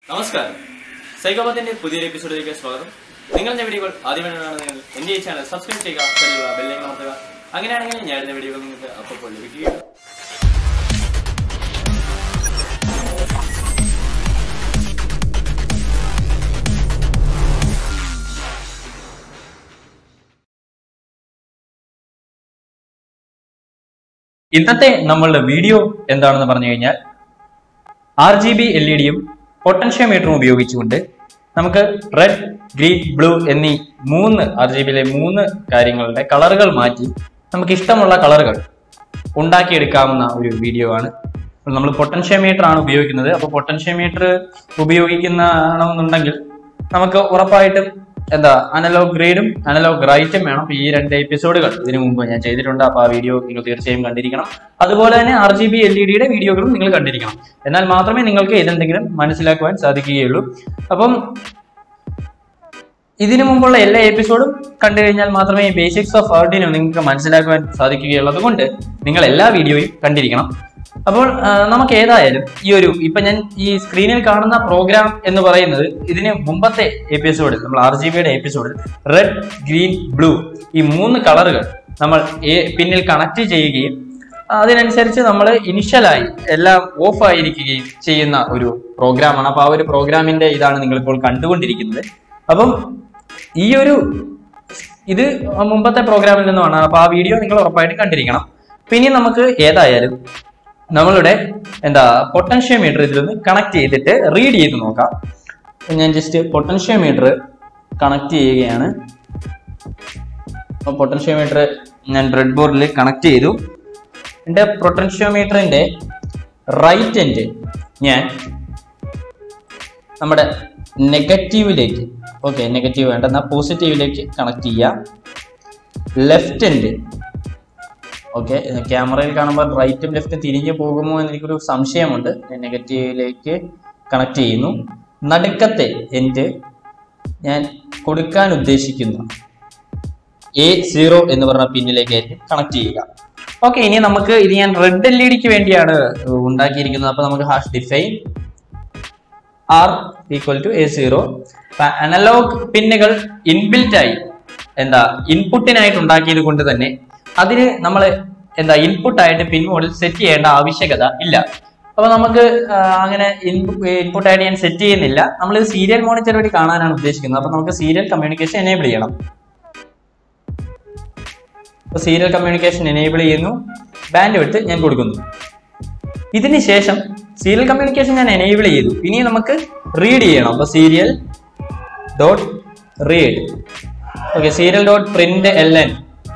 നമസ്കാരം സൈക്കോപത്തിന്റെ പുതിയൊരു എപ്പിസോഡിലേക്ക് സ്വാഗതം നിങ്ങളുടെ വീഡിയോകൾ ആദ്യമായിട്ടാണ് നിങ്ങൾ എന്റെ ഈ ചാനൽ സബ്സ്ക്രൈബ് ചെയ്യുക ബെല്ലുള്ള ബെല്ലൈക്കൺ അമർത്തുക അങ്ങനെയാണെങ്കിൽ ഞാൻ ഇടുന്ന വീഡിയോകൾ നിങ്ങൾക്ക് അപ്പോൾ ലഭിക്കുകയുള്ളൂ ഇന്നത്തെ നമ്മളുടെ വീഡിയോ എന്താണെന്ന് പറഞ്ഞു കഴിഞ്ഞാൽ R G B L E ഡിയും പൊട്ടൻഷ്യോമീറ്ററും ഉപയോഗിച്ചുകൊണ്ട് നമുക്ക് റെഡ് ഗ്രീൻ ബ്ലൂ എന്നീ മൂന്ന് ആർ ജി ബിയിലെ മൂന്ന് കാര്യങ്ങളുടെ കളറുകൾ മാറ്റി നമുക്ക് ഇഷ്ടമുള്ള കളറുകൾ ഉണ്ടാക്കിയെടുക്കാവുന്ന ഒരു വീഡിയോ ആണ് നമ്മൾ പൊട്ടൻഷ്യോമീറ്റർ ആണ് ഉപയോഗിക്കുന്നത് അപ്പോൾ പൊട്ടൻഷ്യോമീറ്റർ ഉപയോഗിക്കുന്നതാണെന്നുണ്ടെങ്കിൽ നമുക്ക് ഉറപ്പായിട്ടും എന്താ അനലോഗ് ഗ്രേഡും അനലോഗ് റൈറ്റും വേണം ഈ രണ്ട് എപ്പിസോഡുകൾ ഇതിനു മുമ്പ് ഞാൻ ചെയ്തിട്ടുണ്ട് അപ്പോൾ ആ വീഡിയോ നിങ്ങൾ തീർച്ചയായും കണ്ടിരിക്കണം അതുപോലെ തന്നെ R G B L E ഡിയുടെ വീഡിയോകളും നിങ്ങൾ കണ്ടിരിക്കണം എന്നാൽ മാത്രമേ നിങ്ങൾക്ക് ഇതെന്തെങ്കിലും മനസ്സിലാക്കുവാൻ സാധിക്കുകയുള്ളൂ അപ്പം ഇതിനു മുമ്പുള്ള എല്ലാ എപ്പിസോഡും കണ്ടു കഴിഞ്ഞാൽ മാത്രമേ ഈ ബേസിക്സ് ഓഫ് ആർട്ടിനോ നിങ്ങൾക്ക് മനസ്സിലാക്കുവാൻ സാധിക്കുകയുള്ളൂ അതുകൊണ്ട് നിങ്ങൾ എല്ലാ വീഡിയോയും കണ്ടിരിക്കണം അപ്പോൾ ആ, നമുക്ക് ഏതായാലും ഈ ഒരു ഇപ്പൊ ഞാൻ ഈ സ്ക്രീനിൽ കാണുന്ന പ്രോഗ്രാം എന്ന് പറയുന്നത് ഇതിന് മുമ്പത്തെ എപ്പിസോഡിൽ നമ്മൾ ആർ ജി ബിയുടെ എപ്പിസോഡിൽ റെഡ് ഗ്രീൻ ബ്ലൂ ഈ മൂന്ന് കളറുകൾ നമ്മൾ ഏ- പിന്നിൽ കണക്ട് ചെയ്യുകയും അതിനനുസരിച്ച് നമ്മൾ ഇനിഷ്യലായി എല്ലാം ഓഫ് ആയിരിക്കുകയും ചെയ്യുന്ന ഒരു പ്രോഗ്രാമാണ് അപ്പൊ ആ ഒരു പ്രോഗ്രാമിന്റെ ഇതാണ് നിങ്ങളിപ്പോൾ കണ്ടുകൊണ്ടിരിക്കുന്നത് അപ്പം ഈ ഒരു ഇത് മുമ്പത്തെ പ്രോഗ്രാമിൽ നിന്നുമാണ് അപ്പൊ ആ വീഡിയോ നിങ്ങൾ ഉറപ്പായിട്ടും കണ്ടിരിക്കണം പിന്നെ നമുക്ക് ഏതായാലും നമ്മളുടെ എന്താ പൊട്ടൻഷ്യോമീറ്റർ ഇതിൽ നിന്ന് കണക്ട് ചെയ്തിട്ട് റീഡ് ചെയ്ത് നോക്കാം അപ്പൊ ഞാൻ ജസ്റ്റ് പൊട്ടൻഷ്യോമീറ്റർ കണക്ട് ചെയ്യുകയാണ് അപ്പോൾ പൊട്ടൻഷ്യോമീറ്റർ ഞാൻ ബ്രെഡ് ബോർഡിൽ കണക്ട് ചെയ്തു എൻ്റെ പൊട്ടൻഷ്യോമീറ്ററിൻ്റെ റൈറ്റ് എൻഡ് ഞാൻ നമ്മുടെ നെഗറ്റീവിലേക്ക് ഓക്കെ നെഗറ്റീവ് വേണ്ട എന്നാൽ പോസിറ്റീവിലേക്ക് കണക്ട് ചെയ്യാം ലെഫ്റ്റ് എൻഡ് ഓക്കെ ക്യാമറയിൽ കാണുമ്പോൾ റൈറ്റും ലെഫ്റ്റും തിരിഞ്ഞു പോകുമോ എന്ന് എനിക്കൊരു സംശയമുണ്ട് ഞാൻ നെഗറ്റീവിലേക്ക് കണക്ട് ചെയ്യുന്നു നടുക്കത്തെ എൻഡ് ഞാൻ കൊടുക്കാൻ ഉദ്ദേശിക്കുന്നു എ സീറോ എന്ന് പറഞ്ഞ പിന്നിലേക്കായിരിക്കും കണക്ട് ചെയ്യുക ഓക്കെ ഇനി നമുക്ക് ഇത് ഞാൻ റെഡ് എൽ ഇ ഡിക്ക് വേണ്ടിയാണ് ഉണ്ടാക്കിയിരിക്കുന്നത് അപ്പൊ നമുക്ക് hash define R equal to A zero analog പിന്നുകൾ ഇൻബിൽറ്റ് ആയി എന്താ ഇൻപുട്ടിനായിട്ട് ഉണ്ടാക്കിയത് കൊണ്ട് തന്നെ അതിന് നമ്മൾ എന്താ ഇൻപുട്ട് ആയിട്ട് പിൻ മോഡിൽ സെറ്റ് ചെയ്യേണ്ട ആവശ്യകത ഇല്ല അപ്പൊ നമുക്ക് ആ, അങ്ങനെ ഇൻപുട്ട് ആയിട്ട് ഞാൻ സെറ്റ് ചെയ്യുന്നില്ല നമ്മൾ ഇത് സീരിയൽ മോണിറ്റർ വഴി കാണാനാണ് ഉദ്ദേശിക്കുന്നത് അപ്പൊ നമുക്ക് സീരിയൽ കമ്മ്യൂണിക്കേഷൻ എനേബിൾ ചെയ്യണം അപ്പൊ സീരിയൽ കമ്മ്യൂണിക്കേഷൻ എനേബിൾ ചെയ്യുന്നു ബാൻഡ് വിട്ട് ഞാൻ കൊടുക്കുന്നു ഇതിന് ശേഷം സീരിയൽ കമ്മ്യൂണിക്കേഷൻ ഞാൻ എനേബിൾ ചെയ്തു ഇനി നമുക്ക് റീഡ് ചെയ്യണം അപ്പൊ serial dot read okay serial dot print L N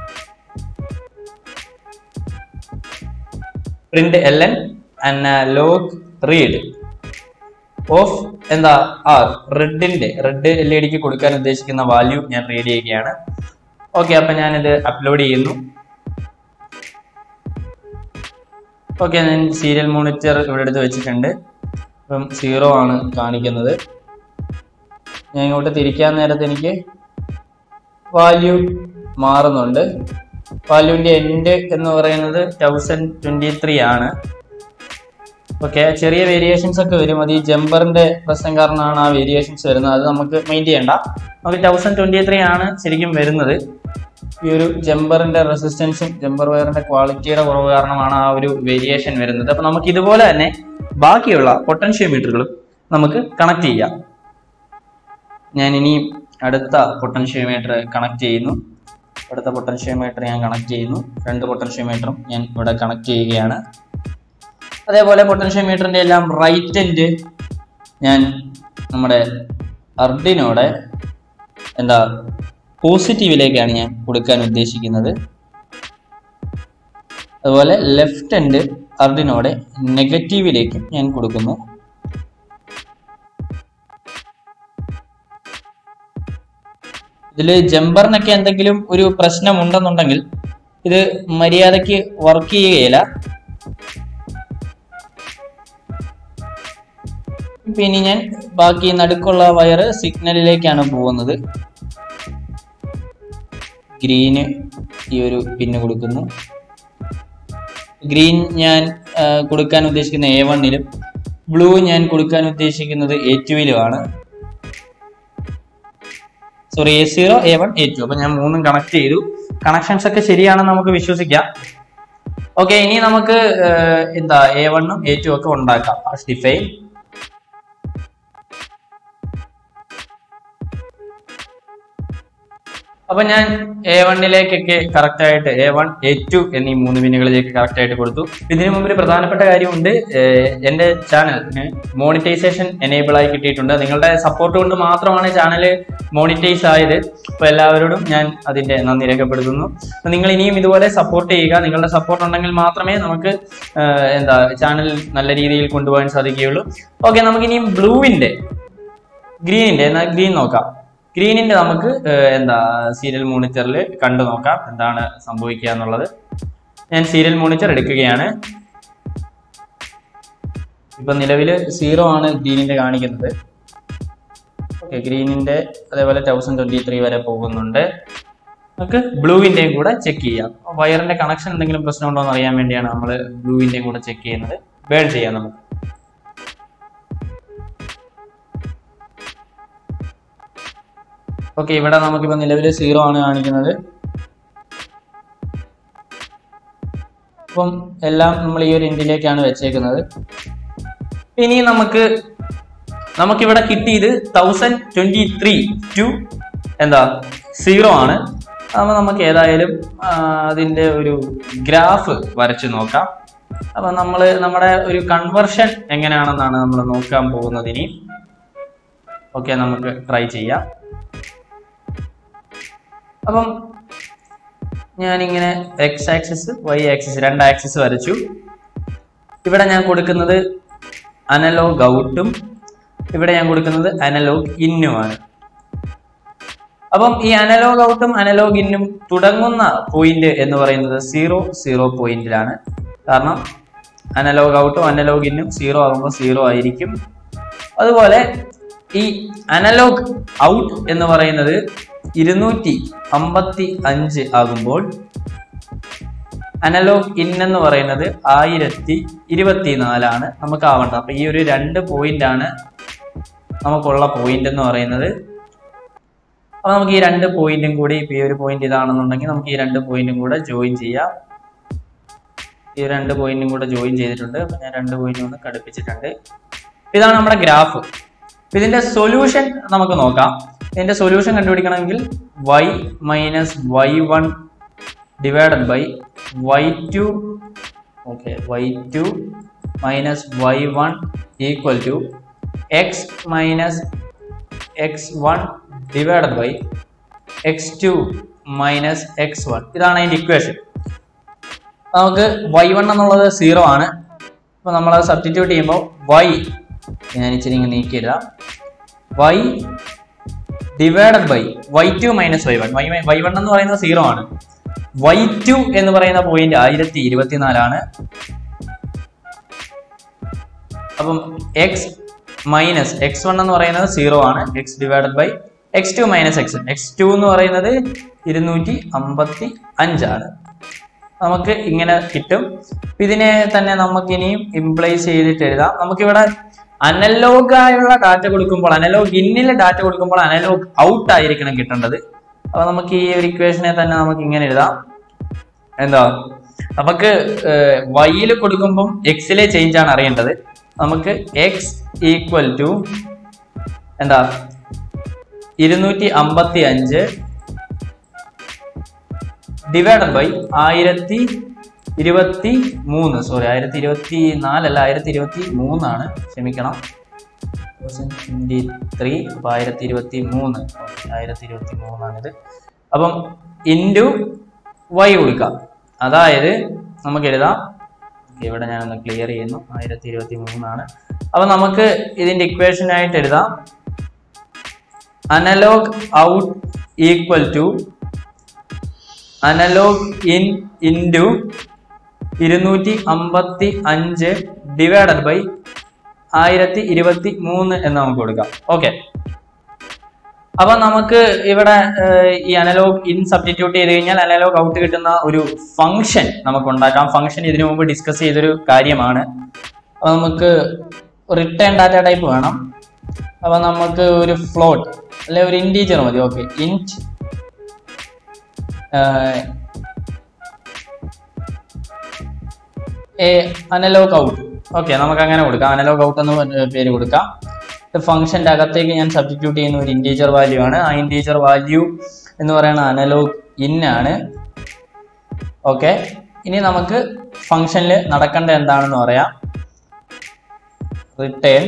print L N log read of എന്താ ആർ റെഡിന്റെ റെഡ് എൽ ഇ ഡിക്ക് കൊടുക്കാൻ ഉദ്ദേശിക്കുന്ന വാല്യൂ ഞാൻ റീഡ് ചെയ്യുകയാണ് ഓക്കെ അപ്പൊ ഞാനിത് അപ്ലോഡ് ചെയ്യുന്നു ഓക്കെ ഞാൻ സീരിയൽ മോണിറ്റർ ഇവിടെ എടുത്ത് വെച്ചിട്ടുണ്ട് ഇപ്പം സീറോ ആണ് കാണിക്കുന്നത് ഞാൻ ഇങ്ങോട്ട് തിരിക്കാൻ നേരത്ത് എനിക്ക് വാല്യൂ മാറുന്നുണ്ട് വാല്യൂവിന്റെ എൻഡ് എന്ന് പറയുന്നത് തൗസൻഡ് ട്വന്റി ത്രീ ആണ് ഓക്കെ ചെറിയ വേരിയേഷൻസ് ഒക്കെ വരും അത് ഈ ജമ്പറിന്റെ പ്രശ്നം കാരണമാണ് ആ വേരിയേഷൻസ് വരുന്നത് അത് നമുക്ക് മൈൻഡ് ചെയ്യണ്ട നമുക്ക് തൗസൻഡ് ട്വന്റി ത്രീ ആണ് ശരിക്കും വരുന്നത് ഈ ഒരു ജമ്പറിന്റെ റെസിസ്റ്റൻസും ജമ്പർ വയറിന്റെ ക്വാളിറ്റിയുടെ കുറവ് കാരണമാണ് ആ ഒരു വേരിയേഷൻ വരുന്നത് അപ്പൊ നമുക്ക് ഇതുപോലെ തന്നെ ബാക്കിയുള്ള പൊട്ടൻഷ്യോമീറ്ററുകളും നമുക്ക് കണക്ട് ചെയ്യാം ഞാൻ ഇനി അടുത്ത പൊട്ടൻഷ്യോമീറ്റർ കണക്ട് ചെയ്യുന്നു അടുത്ത പൊട്ടൻഷ്യോമീറ്റർ ഞാൻ കണക്ട് ചെയ്യുന്നു രണ്ട് പൊട്ടൻഷ്യോമീറ്ററും ഞാൻ ഇവിടെ കണക്ട് ചെയ്യുകയാണ് അതേപോലെ പൊട്ടൻഷ്യോമീറ്ററിന്റെ എല്ലാം റൈറ്റ് എൻഡ് ഞാൻ നമ്മുടെ അർഡിനോടെ എന്താ പോസിറ്റീവിലേക്കാണ് ഞാൻ കൊടുക്കാൻ ഉദ്ദേശിക്കുന്നത് അതുപോലെ ലെഫ്റ്റ് എൻഡ് അർഡിനോടെ നെഗറ്റീവിലേക്കും ഞാൻ കൊടുക്കുന്നു ഇതിൽ ജമ്പറിനൊക്കെ എന്തെങ്കിലും ഒരു പ്രശ്നം ഉണ്ടെന്നുണ്ടെങ്കിൽ ഇത് മര്യാദയ്ക്ക് വർക്ക് ചെയ്യുകയില്ല പിന്നെ ഞാൻ ബാക്കി നടുക്കുള്ള വയറ് സിഗ്നലിലേക്കാണ് പോകുന്നത് ഗ്രീന് ഈ ഒരു പിന്ന് കൊടുക്കുന്നു ഗ്രീൻ ഞാൻ ആ, കൊടുക്കാൻ ഉദ്ദേശിക്കുന്ന എ വണ്ണിലും ബ്ലൂ ഞാൻ കൊടുക്കാൻ ഉദ്ദേശിക്കുന്നത് എ ടുവിലുമാണ് sorry A zero A one A two അപ്പൊ ഞാൻ മൂന്നും കണക്ട് ചെയ്തു കണക്ഷൻസ് ഒക്കെ ശരിയാണെന്ന് നമുക്ക് വിശ്വസിക്കാം ഓക്കെ ഇനി നമുക്ക് ഏഹ്, എന്താ എ വണ്ണും എ ടു ഒക്കെ ഉണ്ടാക്കാം ഡിഫൈൻ അപ്പൊ ഞാൻ എ വണ്ണിലേക്കൊക്കെ കറക്റ്റ് ആയിട്ട് എ വൺ എ ടു എന്നീ മൂന്ന് പിന്നുകളിലേക്ക് കറക്റ്റ് ആയിട്ട് കൊടുത്തു ഇതിനു മുമ്പ് ഒരു പ്രധാനപ്പെട്ട കാര്യമുണ്ട് ഏഹ് എന്റെ ചാനൽ മോണിറ്റൈസേഷൻ എനേബിൾ ആയി കിട്ടിയിട്ടുണ്ട് നിങ്ങളുടെ സപ്പോർട്ട് കൊണ്ട് മാത്രമാണ് ചാനൽ മോണിറ്റൈസ് ആയത് അപ്പൊ എല്ലാവരോടും ഞാൻ അതിന്റെ നന്ദി രേഖപ്പെടുത്തുന്നു അപ്പൊ നിങ്ങൾ ഇനിയും ഇതുപോലെ സപ്പോർട്ട് ചെയ്യുക നിങ്ങളുടെ സപ്പോർട്ട് ഉണ്ടെങ്കിൽ മാത്രമേ നമുക്ക് ഏഹ് എന്താ ചാനൽ നല്ല രീതിയിൽ കൊണ്ടുപോകാൻ സാധിക്കുകയുള്ളൂ ഓക്കെ നമുക്ക് ഇനിയും ബ്ലൂവിന്റെ ഗ്രീനിന്റെ എന്നാൽ ഗ്രീൻ നോക്കാം ഗ്രീനിന്റെ നമുക്ക് ഏഹ്, എന്താ സീരിയൽ മോണിറ്ററിൽ കണ്ടു നോക്കാം എന്താണ് സംഭവിക്കുക എന്നുള്ളത് ഞാൻ സീരിയൽ മോണിറ്റർ എടുക്കുകയാണ് ഇപ്പൊ നിലവില് സീറോ ആണ് ഗ്രീനിന്റെ കാണിക്കുന്നത് ഓക്കെ ഗ്രീനിന്റെ അതേപോലെ തൗസൻഡ് ട്വന്റി ത്രീ വരെ പോകുന്നുണ്ട് നമുക്ക് ബ്ലൂവിന്റെയും കൂടെ ചെക്ക് ചെയ്യാം വയറിന്റെ കണക്ഷൻ എന്തെങ്കിലും പ്രശ്നമുണ്ടോ എന്ന് അറിയാൻ വേണ്ടിയാണ് നമ്മൾ ബ്ലൂവിന്റെയും കൂടെ ചെക്ക് ചെയ്യുന്നത് ബേൺ ചെയ്യാം നമുക്ക് ഓക്കെ ഇവിടെ നമുക്കിപ്പോ നിലവിൽ സീറോ ആണ് കാണിക്കുന്നത് അപ്പം എല്ലാം നമ്മൾ ഈ ഒരു എൻഡിലേക്കാണ് വെച്ചേക്കുന്നത് ഇനി നമുക്ക് നമുക്കിവിടെ കിട്ടിയത് തൗസൻഡ് ട്വന്റി ത്രീ ടു എന്താ സീറോ ആണ് അപ്പൊ നമുക്ക് ഏതായാലും ആ, അതിന്റെ ഒരു ഗ്രാഫ് വരച്ചു നോക്കാം അപ്പൊ നമ്മൾ നമ്മുടെ ഒരു കൺവർഷൻ എങ്ങനെയാണെന്നാണ് നമ്മൾ നോക്കാൻ പോകുന്നത് ഇനി ഓക്കെ നമുക്ക് ട്രൈ ചെയ്യാം അപ്പം ഞാനിങ്ങനെ എക്സ് ആക്സിസ് വൈ ആക്സിസ് രണ്ട് ആക്സിസ് വരച്ചു ഇവിടെ ഞാൻ കൊടുക്കുന്നത് അനലോഗ് ഔട്ടും ഇവിടെ ഞാൻ കൊടുക്കുന്നത് അനലോഗ് ഇന്നുമാണ് അപ്പം ഈ അനലോഗ് ഔട്ടും അനലോഗ് ഇന്നും തുടങ്ങുന്ന പോയിന്റ് എന്ന് പറയുന്നത് സീറോ സീറോ പോയിന്റിലാണ് കാരണം അനലോഗ് ഔട്ടും അനലോഗ് ഇന്നും സീറോ ആകുമ്പോൾ സീറോ ആയിരിക്കും അതുപോലെ ഈ അനലോഗ് ഔട്ട് എന്ന് പറയുന്നത് ഇരുന്നൂറ്റി അമ്പത്തി അഞ്ച് ആകുമ്പോൾ അനലോഗ് ഇൻ എന്ന് പറയുന്നത് ആയിരത്തി ഇരുപത്തിനാലാണ് നമുക്ക് ആവേണ്ടത് അപ്പൊ ഈ ഒരു രണ്ട് പോയിന്റ് ആണ് നമുക്കുള്ള പോയിന്റ് എന്ന് പറയുന്നത് അപ്പൊ നമുക്ക് ഈ രണ്ട് പോയിന്റും കൂടി ഇപ്പൊ ഈ ഒരു പോയിന്റ് ഇതാണെന്നുണ്ടെങ്കിൽ നമുക്ക് ഈ രണ്ട് പോയിന്റും കൂടെ ജോയിൻ ചെയ്യാം ഈ രണ്ട് പോയിന്റും കൂടെ ജോയിൻ ചെയ്തിട്ടുണ്ട് അപ്പൊ ഞാൻ രണ്ട് പോയിന്റും ഒന്ന് ഘടിപ്പിച്ചിട്ടുണ്ട് ഇതാണ് നമ്മുടെ ഗ്രാഫ് ഇതിന്റെ സൊല്യൂഷൻ നമുക്ക് നോക്കാം ഇതിന്റെ സൊല്യൂഷൻ കണ്ടുപിടിക്കണമെങ്കിൽ y minus Y one divided by Y two okay Y two minus Y one equal to X minus X one divided by X two minus X one ഇതാണ് അതിന്റെ ഇക്വേഷൻ നമുക്ക് Y one എന്നുള്ളത് zero ആണ് അപ്പൊ നമ്മൾ അത് substitute ചെയ്യുമ്പോൾ Y ഞാൻ ഇച്ചിരി ഇങ്ങനെ നീക്കിയിടാം Y divided by Y two minus Y one Y Y one എന്ന് പറയുന്നത് സീറോ ആണ് വൈ ടു എന്ന് പറയുന്ന പോയിന്റ് ആയിരത്തി ഇരുപത്തിനാലാണ് അപ്പം എക്സ് മൈനസ് എക്സ് വൺ എന്ന് പറയുന്നത് സീറോ ആണ് X divided by X two minus X X two എന്ന് പറയുന്നത് ഇരുന്നൂറ്റി അമ്പത്തി അഞ്ചാണ് നമുക്ക് ഇങ്ങനെ കിട്ടും ഇതിനെ തന്നെ നമുക്ക് ഇനിയും ഇംപ്ലൈസ് ചെയ്തിട്ട് എഴുതാം നമുക്കിവിടെ അനലോഗ് ആയുള്ള ഡാറ്റ കൊടുക്കുമ്പോൾ അനലോഗ് ഇന്നിൽ ഡാറ്റ കൊടുക്കുമ്പോൾ അനലോഗ് ഔട്ട് ആയിരിക്കണം കിട്ടേണ്ടത് അപ്പൊ നമുക്ക് ഈ ഒരു ഇക്വേഷനെ തന്നെ നമുക്ക് ഇങ്ങനെ എഴുതാം എന്താ നമുക്ക് വൈയിൽ കൊടുക്കുമ്പം എക്സിലെ ചേഞ്ച് ആണ് അറിയേണ്ടത് നമുക്ക് എക്സ് ഈക്വൽ ടു എന്താ ഇരുന്നൂറ്റി അമ്പത്തി അഞ്ച് ഡിവൈഡഡ് ബൈ ആയിരത്തി ഇരുപത്തി മൂന്ന് സോറി ആയിരത്തി ഇരുപത്തി നാലല്ല ആയിരത്തി ഇരുപത്തി മൂന്നാണ് ക്ഷമിക്കണം ട്വന്റി ത്രീ അപ്പൊ ആയിരത്തി ഇരുപത്തി മൂന്ന് ആയിരത്തി ഇരുപത്തി മൂന്നാണിത് അപ്പം ഇൻറ്റു വൈ കൊടുക്കാം അതായത് നമുക്ക് എഴുതാം Okay, ഇവിടെ ഞാനൊന്ന് ക്ലിയർ ചെയ്യുന്നു ആയിരത്തി ഇരുപത്തി മൂന്നാണ് അപ്പൊ നമുക്ക് ഇതിന്റെ ഇക്വേഷൻ ആയിട്ട് എഴുതാം analog out equal to analog in into ഇരുന്നൂറ്റി അമ്പത്തി അഞ്ച് ഡിവൈഡഡ് ബൈ ആയിരത്തി ഇരുപത്തി മൂന്ന് എന്ന് നമുക്ക് കൊടുക്കാം ഓക്കെ അപ്പൊ നമുക്ക് ഇവിടെ ഏഹ്, ഈ അനലോഗ് ഇൻ സബ്സ്റ്റിറ്റ്യൂട്ട് ചെയ്ത് കഴിഞ്ഞാൽ അനലോഗ് ഔട്ട് കിട്ടുന്ന ഒരു ഫംഗ്ഷൻ നമുക്ക് ഉണ്ടാക്കാം ഫംഗ്ഷൻ ഇതിനു മുമ്പ് ഡിസ്കസ് ചെയ്തൊരു കാര്യമാണ് അപ്പൊ നമുക്ക് റിട്ടേൺ ഡാറ്റ ടൈപ്പ് വേണം അപ്പൊ നമുക്ക് ഒരു ഫ്ലോട്ട് അല്ലെ ഒരു ഇൻറ്റീജർ മതി okay int A analog out okay നമുക്ക് അങ്ങനെ കൊടുക്കാം അനലോഗ് ഔട്ട് എന്ന് പറഞ്ഞ പേര് കൊടുക്കാം ഫംഗ്ഷൻ്റെ അകത്തേക്ക് ഞാൻ സബ്സ്റ്റിറ്റ്യൂട്ട് ചെയ്യുന്ന ഒരു ഇൻറ്റീജർ വാല്യൂ ആണ് ആ ഇൻറ്റീജർ വാല്യൂ എന്ന് പറയുന്ന അനലോഗ് ഇൻ ആണ് ഓക്കെ ഇനി നമുക്ക് ഫംഗ്ഷനിൽ നടക്കേണ്ട എന്താണെന്ന് പറയാം റിട്ടേൺ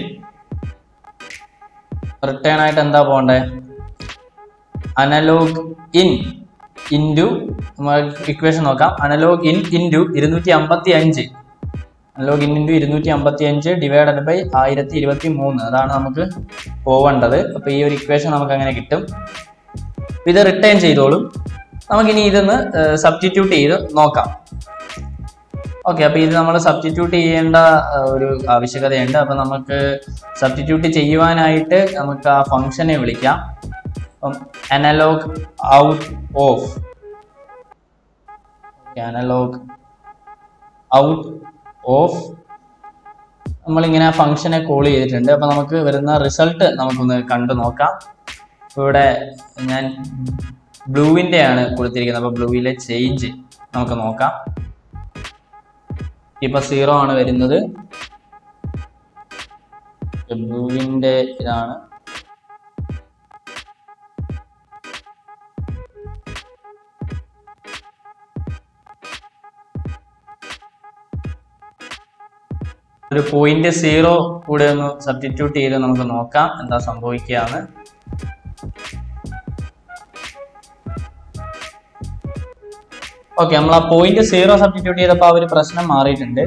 റിട്ടേൺ ആയിട്ട് എന്താ പോകണ്ടേ അനലോഗ് ഇൻ ഇൻറ്റു ഇക്വേഷൻ നോക്കാം അനലോഗ് ഇൻ ഇൻറ്റു ഇരുന്നൂറ്റി അമ്പത്തി അഞ്ച് അനലോഗ് ഇൻ ഇൻറ്റു ഇരുന്നൂറ്റി അമ്പത്തി അഞ്ച് ഡിവൈഡഡ് ബൈ ആയിരത്തി ഇരുപത്തി മൂന്ന് അതാണ് നമുക്ക് പോവേണ്ടത് അപ്പോൾ ഈ ഒരു ഇക്വേഷൻ നമുക്ക് അങ്ങനെ കിട്ടും ഇത് റിട്ടേൺ ചെയ്തോളും നമുക്കിനി ഇതൊന്ന് സബ്സ്റ്റിറ്റ്യൂട്ട് ചെയ്ത് നോക്കാം ഓക്കെ അപ്പോൾ ഇത് നമ്മൾ സബ്സ്റ്റിറ്റ്യൂട്ട് ചെയ്യേണ്ട ആ, ഒരു ആവശ്യകതയുണ്ട് അപ്പോൾ നമുക്ക് സബ്സ്റ്റിറ്റ്യൂട്ട് ചെയ്യുവാനായിട്ട് നമുക്ക് ആ ഫംഗ്ഷനെ വിളിക്കാം അപ്പം analog out of analog out of നമ്മളിങ്ങനെ ആ ഫംഗ്ഷനെ കോൾ ചെയ്തിട്ടുണ്ട് അപ്പോൾ നമുക്ക് വരുന്ന റിസൾട്ട് നമുക്കൊന്ന് കണ്ടു നോക്കാം ഇവിടെ ഞാൻ ബ്ലൂവിൻ്റെ ആണ് കൊടുത്തിരിക്കുന്നത് അപ്പോൾ ബ്ലൂവിലെ ചേഞ്ച് നമുക്ക് നോക്കാം ഇപ്പൊ സീറോ ആണ് വരുന്നത് ബ്ലൂവിന്റെ ഇതാണ് ഒരു പോയിന്റ് സീറോ കൂടെ ഒന്ന് സബ്സ്റ്റിറ്റ്യൂട്ട് ചെയ്ത് നമുക്ക് നോക്കാം എന്താ സംഭവിക്കുകയാണ് ഓക്കെ നമ്മൾ ആ പോയിന്റ് സീറോ സബ്സ്റ്റിറ്റ്യൂട്ട് ചെയ്തപ്പോൾ ആ ഒരു പ്രശ്നം മാറിയിട്ടുണ്ട്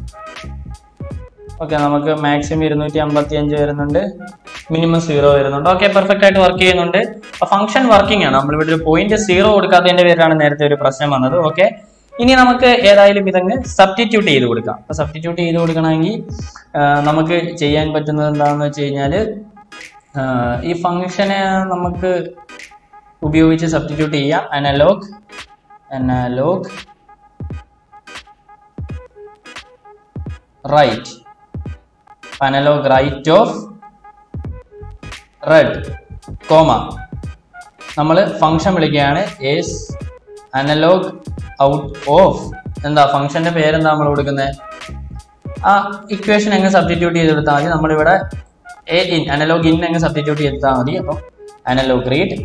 ഓക്കെ നമുക്ക് മാക്സിമം ഇരുന്നൂറ്റി അമ്പത്തി അഞ്ച് വരുന്നുണ്ട് മിനിമം സീറോ വരുന്നുണ്ട് ഓക്കെ പെർഫെക്റ്റ് ആയിട്ട് വർക്ക് ചെയ്യുന്നുണ്ട് അപ്പൊ ഫംഗ്ഷൻ വർക്കിംഗ് ആണ് നമ്മളിവിടെ ഒരു പോയിന്റ് സീറോ കൊടുക്കാത്തതിന്റെ പേരിലാണ് നേരത്തെ ഒരു പ്രശ്നം വന്നത് ഓക്കെ ഇനി നമുക്ക് ഏതായാലും ഇതങ്ങ് സബ്സ്റ്റിറ്റ്യൂട്ട് ചെയ്ത് കൊടുക്കാം അപ്പൊ സബ്സ്റ്റിറ്റ്യൂട്ട് ചെയ്ത് കൊടുക്കണമെങ്കിൽ ആ, നമുക്ക് ചെയ്യാൻ പറ്റുന്നത് എന്താണെന്ന് വെച്ച് കഴിഞ്ഞാൽ ഈ ഫംഗ്ഷനെ നമുക്ക് ഉപയോഗിച്ച് സബ്സ്റ്റിറ്റ്യൂട്ട് ചെയ്യാം analog analog write analog write of red comma നമ്മൾ ഫംഗ്ഷൻ വിളിക്കുകയാണ് ഏസ് അനലോഗ് ഔട്ട് ഓഫ് എന്താ ഫംഗ്ഷന്റെ പേരെന്താ നമ്മൾ കൊടുക്കുന്നത് ആ ഇക്വേഷൻ എങ്ങനെ സബ്സ്റ്റിറ്റ്യൂട്ട് ചെയ്തെടുത്താൽ മതി നമ്മളിവിടെ എ ഇൻ അനലോഗ് ഇൻ എങ്ങനെ സബ്സ്റ്റിറ്റ്യൂട്ട് ചെയ്തെടുത്താൽ മതി അപ്പം analog read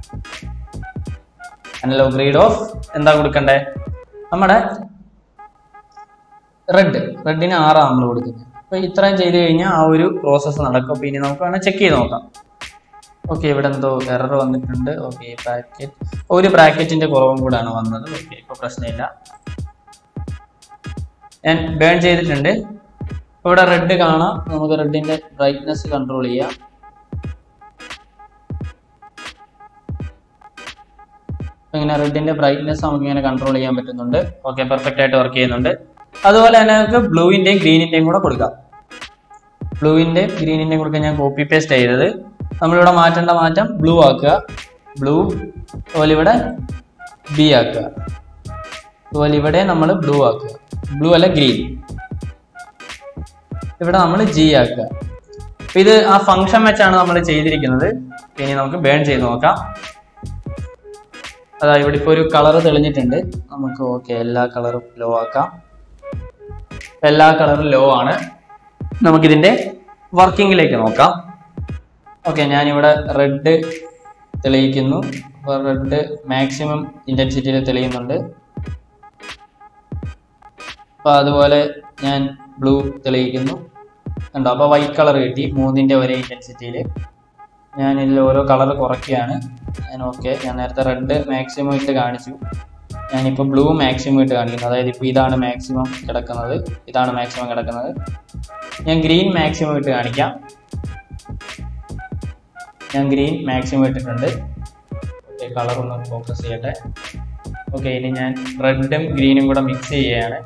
analog read of എന്താ കൊടുക്കണ്ടേ നമ്മുടെ റെഡ് റെഡിന് ആറാണ് നമ്മൾ കൊടുക്കുന്നത് അപ്പൊ ഇത്രയും ചെയ്ത് കഴിഞ്ഞാൽ ആ ഒരു പ്രോസസ്സ് നടക്കും അപ്പൊ ഇനി നമുക്ക് വേണം ചെക്ക് ചെയ്ത് നോക്കാം ഓക്കെ ഇവിടെ എന്തോ എറർ വന്നിട്ടുണ്ട് ഓക്കെ ബ്രാക്കറ്റ് ഒരു ബ്രാക്കറ്റിന്റെ കുറവും കൂടാണ് വന്നത് ഓക്കെ ഇപ്പൊ പ്രശ്നമില്ല ഞാൻ ബേൺ ചെയ്തിട്ടുണ്ട് ഇവിടെ റെഡ് കാണാം നമുക്ക് റെഡിന്റെ ബ്രൈറ്റ്നെസ് കൺട്രോൾ ചെയ്യാം അപ്പൊ ഇങ്ങനെ റെഡിന്റെ ബ്രൈറ്റ്നെസ് നമുക്ക് ഇങ്ങനെ കൺട്രോൾ ചെയ്യാൻ പറ്റുന്നുണ്ട് ഓക്കെ പെർഫെക്റ്റ് ആയിട്ട് വർക്ക് ചെയ്യുന്നുണ്ട് അതുപോലെ തന്നെ നമുക്ക് ബ്ലൂവിന്റെയും ഗ്രീനിന്റെയും കൂടെ കൊടുക്കാം ബ്ലൂവിന്റെയും ഗ്രീനിന്റെയും കൊടുക്കാൻ ഞാൻ കോപ്പി പേസ്റ്റ് ചെയ്തത് നമ്മളിവിടെ മാറ്റേണ്ട മാറ്റം ബ്ലൂ ആക്കുക ബ്ലൂ അതുപോലെ ഇവിടെ ബി ആക്കുക അതുപോലെ ഇവിടെ നമ്മൾ ബ്ലൂ ആക്കുക ബ്ലൂ അല്ല ഗ്രീൻ ഇവിടെ നമ്മൾ ജി ആക്കുക അപ്പൊ ഇത് ആ ഫംഗ്ഷൻ വെച്ചാണ് നമ്മൾ ചെയ്തിരിക്കുന്നത് ഇനി നമുക്ക് ബേൺ ചെയ്ത് നോക്കാം അതാ ഇവിടെ ഇപ്പോൾ ഒരു കളർ തെളിഞ്ഞിട്ടുണ്ട് നമുക്ക് ഓക്കെ എല്ലാ കളറും ലോ ആക്കാം എല്ലാ കളറും ലോ ആണ് നമുക്കിതിന്റെ വർക്കിങ്ങിലേക്ക് നോക്കാം ഓക്കെ ഞാനിവിടെ റെഡ് തെളിയിക്കുന്നു അപ്പോൾ റെഡ് മാക്സിമം ഇൻറ്റൻസിറ്റിയിൽ തെളിയുന്നുണ്ട് അപ്പോൾ അതുപോലെ ഞാൻ ബ്ലൂ തെളിയിക്കുന്നു കണ്ടോ അപ്പോൾ വൈറ്റ് കളർ കിട്ടി മൂന്നിൻ്റെ ഒരേ ഇൻറ്റൻസിറ്റിയിൽ ഞാൻ ഇതിൽ ഓരോ കളർ കുറയ്ക്കുകയാണ് ഞാൻ ഓക്കെ ഞാൻ നേരത്തെ റെഡ് മാക്സിമം ഇട്ട് കാണിച്ചു ഞാനിപ്പോൾ ബ്ലൂ മാക്സിമം ഇട്ട് കാണിക്കുന്നു അതായത് ഇപ്പോൾ ഇതാണ് മാക്സിമം കിടക്കുന്നത് ഇതാണ് മാക്സിമം കിടക്കുന്നത് ഞാൻ ഗ്രീൻ മാക്സിമം ഇട്ട് കാണിക്കാം ഞാൻ ഗ്രീൻ മാക്സിമം ഇട്ടിട്ടുണ്ട് ഓക്കെ കളർ ഒന്ന് ഫോക്കസ് ചെയ്യട്ടെ ഓക്കെ ഇനി ഞാൻ റെഡും ഗ്രീനും കൂടെ മിക്സ് ചെയ്യുകയാണ്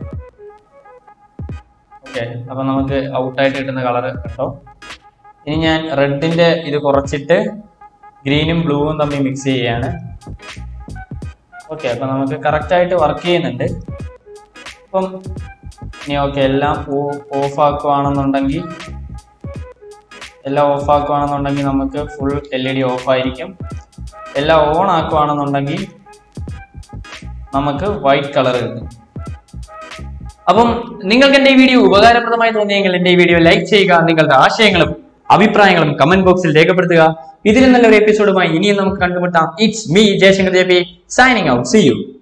ഓക്കെ അപ്പം നമുക്ക് ഔട്ടായിട്ട് കിട്ടുന്ന കളർ കേട്ടോ ഇനി ഞാൻ റെഡിന്റെ ഇത് കുറച്ചിട്ട് ഗ്രീനും ബ്ലൂവും തമ്മിൽ മിക്സ് ചെയ്യുകയാണ് ഓക്കെ അപ്പം നമുക്ക് കറക്റ്റായിട്ട് വർക്ക് ചെയ്യുന്നുണ്ട് അപ്പം ഇനി ഓക്കെ എല്ലാം ഓഫ് ആക്കുവാണെന്നുണ്ടെങ്കിൽ എല്ലാം ഓഫ് ആക്കുകയാണെന്നുണ്ടെങ്കിൽ നമുക്ക് full L E D off ആയിരിക്കും എല്ലാം ഓൺ ആക്കുകയാണെന്നുണ്ടെങ്കിൽ നമുക്ക് വൈറ്റ് കളർ കിട്ടും അപ്പം നിങ്ങൾക്ക് എന്റെ ഈ വീഡിയോ ഉപകാരപ്രദമായി തോന്നിയെങ്കിൽ എന്റെ ഈ വീഡിയോ ലൈക്ക് ചെയ്യുക നിങ്ങളുടെ ആശയങ്ങളും അഭിപ്രായങ്ങളും കമന്റ് ബോക്സിൽ രേഖപ്പെടുത്തുക ഇതിലും നല്ലൊരു എപ്പിസോഡുമായി ഇനിയും നമുക്ക് കണ്ടുമുട്ടാം it's me Jayashankar J P signing out see U